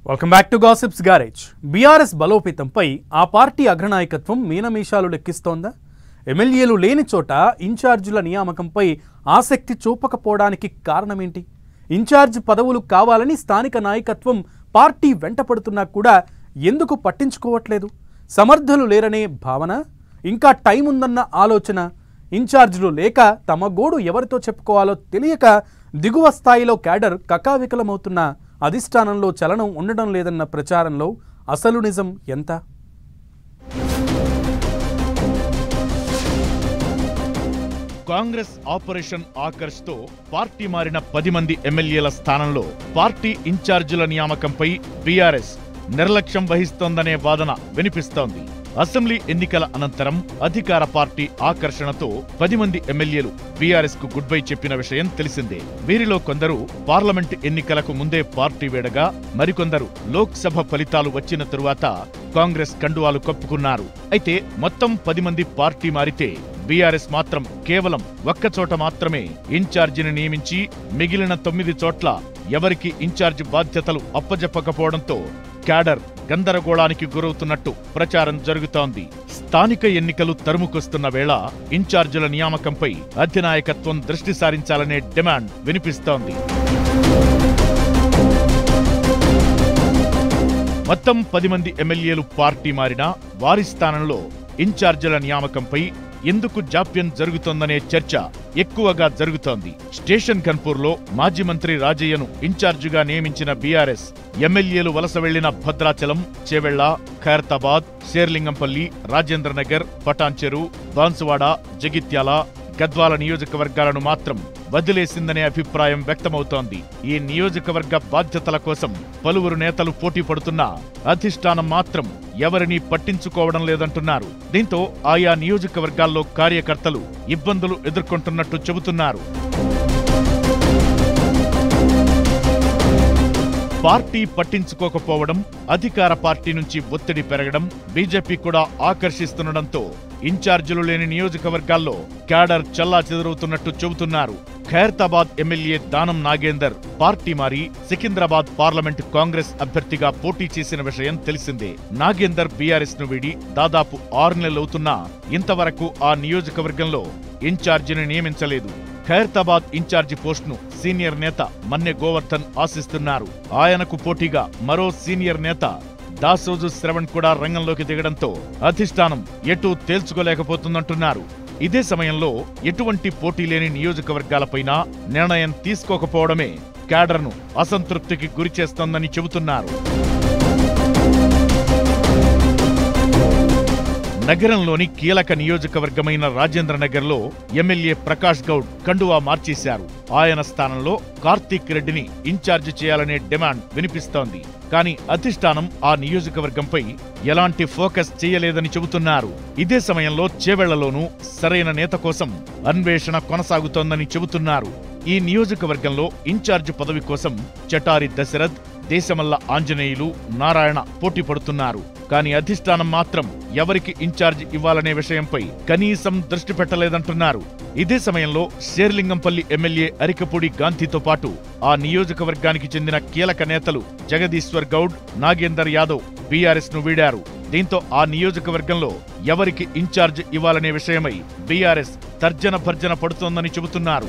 welcome back to gossips garage BRS బలోపేతంపై ఆ party అగ్రనాయకత్వం మీనమీషాలు లెక్కిస్తోందా ఎమ్మెల్యేలు లేని చోట ఇన్ఛార్జీల నియామకంపై ఆసక్తి చూపకపోవడానికి కారణమేంటి ఇన్ఛార్జ్ పదవులు కావాలని స్థానిక నాయకత్వం పార్టీ వెంటపడుతున్నా కూడా ఎందుకు పట్టించుకోవట్లేదు సమర్థులు లేరనే భావన ఇంకా టైం ఉందన్న ఆలోచన ఇన్ఛార్జీలు లేక తమ గోడు ఎవరితో చెప్పుకోవాలో తెలియక దిగువ స్థాయిలో క్యాడర్ కకావికలమవుతున్న అధిష్టానంలో చలనం ఉండడం లేదన్న ప్రచారంలో అసలు నిజం ఎంత కాంగ్రెస్ ఆపరేషన్ ఆకర్ష్ తో పార్టీ మారిన పది మంది ఎమ్మెల్యేల స్థానంలో పార్టీ ఇన్ఛార్జీల నియామకంపై బీఆర్ఎస్ నిర్లక్ష్యం వహిస్తోందనే వాదన వినిపిస్తోంది అసెంబ్లీ ఎన్నికల అనంతరం అధికార పార్టీ ఆకర్షణతో పది మంది ఎమ్మెల్యేలు బీఆర్ఎస్ కు గుడ్ బై చెప్పిన విషయం తెలిసిందే వీరిలో కొందరు పార్లమెంట్ ఎన్నికలకు ముందే పార్టీ వేడగా మరికొందరు లోక్సభ ఫలితాలు వచ్చిన తరువాత కాంగ్రెస్ కండువాలు కప్పుకున్నారు అయితే మొత్తం పది మంది పార్టీ మారితే బీఆర్ఎస్ మాత్రం కేవలం ఒక్కచోట మాత్రమే ఇన్ఛార్జిని నియమించి మిగిలిన తొమ్మిది చోట్ల ఎవరికి ఇన్ఛార్జ్ బాధ్యతలు అప్పజెప్పకపోవడంతో క్యాడర్ గందరగోళానికి గురవుతున్నట్టు ప్రచారం జరుగుతోంది స్థానిక ఎన్నికలు తరుముకొస్తున్న వేళ ఇన్ఛార్జీల నియామకంపై అధినాయకత్వం దృష్టి సారించాలనే డిమాండ్ వినిపిస్తోంది మొత్తం పది మంది ఎమ్మెల్యేలు పార్టీ మారినా వారి స్థానంలో ఇన్ఛార్జీల నియామకంపై ఎందుకు జాప్యం జరుగుతోందనే చర్చ ఎక్కువగా జరుగుతోంది స్టేషన్ కన్పూర్లో మాజీ మంత్రి రాజయ్యను ఇన్ఛార్జిగా నియమించిన బీఆర్ఎస్ ఎమ్మెల్యేలు వలస వెళ్లిన భద్రాచలం చేవెళ్ల ఖైరతాబాద్ షేర్లింగంపల్లి రాజేంద్రనగర్ పటాన్చెరు బాన్సువాడ జగిత్యాల గద్వాల నియోజకవర్గాలను మాత్రం వదిలేసిందనే అభిప్రాయం వ్యక్తమవుతోంది ఈ నియోజకవర్గ బాధ్యతల కోసం పలువురు నేతలు పోటీ పడుతున్నా అధిష్టానం మాత్రం ఎవరినీ పట్టించుకోవడం లేదంటున్నారు దీంతో ఆయా నియోజకవర్గాల్లో కార్యకర్తలు ఇబ్బందులు ఎదుర్కొంటున్నట్టు చెబుతున్నారు పార్టీ పట్టించుకోకపోవడం అధికార పార్టీ నుంచి ఒత్తిడి పెరగడం బీజేపీ కూడా ఆకర్షిస్తుండటంతో ఇన్ఛార్జీలు లేని నియోజకవర్గాల్లో క్యాడర్ చల్లా చెదురవుతున్నట్టు చెబుతున్నారు ఖైరతాబాద్ ఎమ్మెల్యే దానం నాగేందర్ పార్టీ మారి సికింద్రాబాద్ పార్లమెంట్ కాంగ్రెస్ అభ్యర్థిగా పోటీ చేసిన విషయం తెలిసిందే నాగేందర్ బీఆర్ఎస్ ను వీడి దాదాపు ఆరు నెలలవుతున్నా ఇంతవరకు ఆ నియోజకవర్గంలో ఇన్ఛార్జిని నియమించలేదు ఖైరతాబాద్ ఇన్ఛార్జి పోస్టును సీనియర్ నేత మన్నె గోవర్ధన్ ఆశిస్తున్నారు ఆయనకు పోటీగా మరో సీనియర్ నేత దాసోజు శ్రవణ్ కూడా రంగంలోకి దిగడంతో అధిష్టానం ఎటూ తేల్చుకోలేకపోతుందంటున్నారు ఇదే సమయంలో ఎటువంటి పోటీ లేని నియోజకవర్గాలపైన నిర్ణయం తీసుకోకపోవడమే క్యాడర్ను అసంతృప్తికి గురిచేస్తోందని చెబుతున్నారు నగరంలోని కీలక నియోజకవర్గమైన రాజేంద్రనగర్లో ఎమ్మెల్యే ప్రకాష్ గౌడ్ కండువా మార్చేశారు ఆయన స్థానంలో కార్తీక్ రెడ్డిని ఇన్ఛార్జ్ చేయాలనే డిమాండ్ వినిపిస్తోంది కానీ అధిష్టానం ఆ నియోజకవర్గంపై ఎలాంటి ఫోకస్ చేయలేదని చెబుతున్నారు ఇదే సమయంలో చేవెళ్లలోనూ సరైన నేత కోసం అన్వేషణ కొనసాగుతోందని చెబుతున్నారు ఈ నియోజకవర్గంలో ఇన్ఛార్జ్ పదవి కోసం చటారి దశరథ్ దేశమల్ల ఆంజనేయులు నారాయణ పోటీ పడుతున్నారు కానీ అధిష్టానం మాత్రం ఎవరికి ఇన్ఛార్జ్ ఇవ్వాలనే విషయంపై కనీసం దృష్టి పెట్టలేదంటున్నారు ఇదే సమయంలో షేర్లింగంపల్లి ఎమ్మెల్యే అరికపూడి గాంధీతో పాటు ఆ నియోజకవర్గానికి చెందిన కీలక నేతలు జగదీశ్వర్ గౌడ్ నాగేందర్ యాదవ్ బీఆర్ఎస్ ను వీడారు దీంతో ఆ నియోజకవర్గంలో ఎవరికి ఇన్ఛార్జ్ ఇవ్వాలనే విషయమై బీఆర్ఎస్ తర్జన భర్జన పడుతోందని చెబుతున్నారు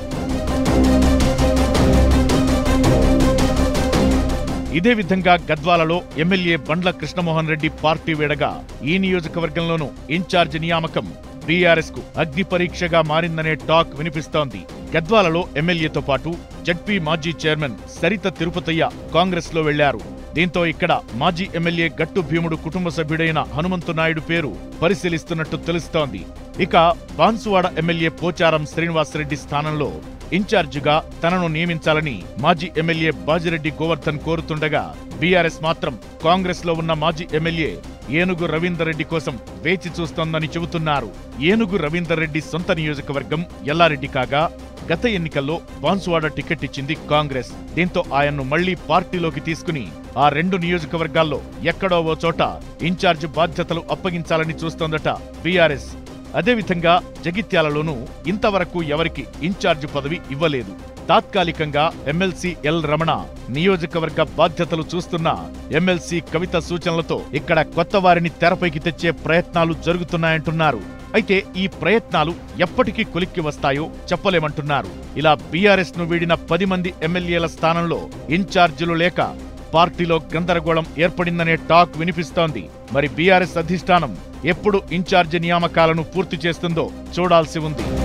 ఇదే విధంగా గద్వాలలో ఎమ్మెల్యే బండ్ల కృష్ణమోహన్ రెడ్డి పార్టీ వేడగా ఈ నియోజకవర్గంలోనూ ఇన్ఛార్జ్ నియామకం బీఆర్ఎస్ కు అగ్ని పరీక్షగా మారిందనే టాక్ వినిపిస్తోంది గద్వాలలో ఎమ్మెల్యేతో పాటు జడ్పీ మాజీ చైర్మన్ సరిత తిరుపతయ్య కాంగ్రెస్ లో వెళ్లారు దీంతో ఇక్కడ మాజీ ఎమ్మెల్యే గట్టు భీముడు కుటుంబ సభ్యుడైన హనుమంతు నాయుడు పేరు పరిశీలిస్తున్నట్టు తెలుస్తోంది ఇక బాన్సువాడ ఎమ్మెల్యే పోచారం శ్రీనివాసరెడ్డి స్థానంలో ఇన్ఛార్జిగా తనను నియమించాలని మాజీ ఎమ్మెల్యే బాజిరెడ్డి గోవర్ధన్ కోరుతుండగా బీఆర్ఎస్ మాత్రం కాంగ్రెస్ లో ఉన్న మాజీ ఎమ్మెల్యే ఏనుగు రవీందర్ రెడ్డి కోసం వేచి చూస్తోందని చెబుతున్నారు ఏనుగు రవీందర్ రెడ్డి సొంత నియోజకవర్గం ఎల్లారెడ్డి కాగా గత ఎన్నికల్లో బాన్సువాడ టికెట్ ఇచ్చింది కాంగ్రెస్ దీంతో ఆయన్ను మళ్లీ పార్టీలోకి తీసుకుని ఆ రెండు నియోజకవర్గాల్లో ఎక్కడో ఓ చోట ఇన్ఛార్జ్ బాధ్యతలు అప్పగించాలని చూస్తోందట బీఆర్ఎస్ అదేవిధంగా జగిత్యాలలోనూ ఇంతవరకు ఎవరికి ఇన్ఛార్జ్ పదవి ఇవ్వలేదు తాత్కాలికంగా ఎమ్మెల్సీ ఎల్ రమణ నియోజకవర్గ బాధ్యతలు చూస్తున్న ఎమ్మెల్సీ కవిత సూచనలతో ఇక్కడ కొత్త వారిని తెరపైకి తెచ్చే ప్రయత్నాలు జరుగుతున్నాయంటున్నారు అయితే ఈ ప్రయత్నాలు ఎప్పటికీ కొలిక్కి వస్తాయో చెప్పలేమంటున్నారు ఇలా బీఆర్ఎస్ ను వీడిన పది మంది ఎమ్మెల్యేల స్థానంలో ఇన్ఛార్జీలు లేక పార్టీలో గందరగోళం ఏర్పడిందనే టాక్ వినిపిస్తోంది మరి బీఆర్ఎస్ అధిష్టానం ఎప్పుడు ఇన్ఛార్జి నియామకాలను పూర్తి చేస్తుందో చూడాల్సి ఉంది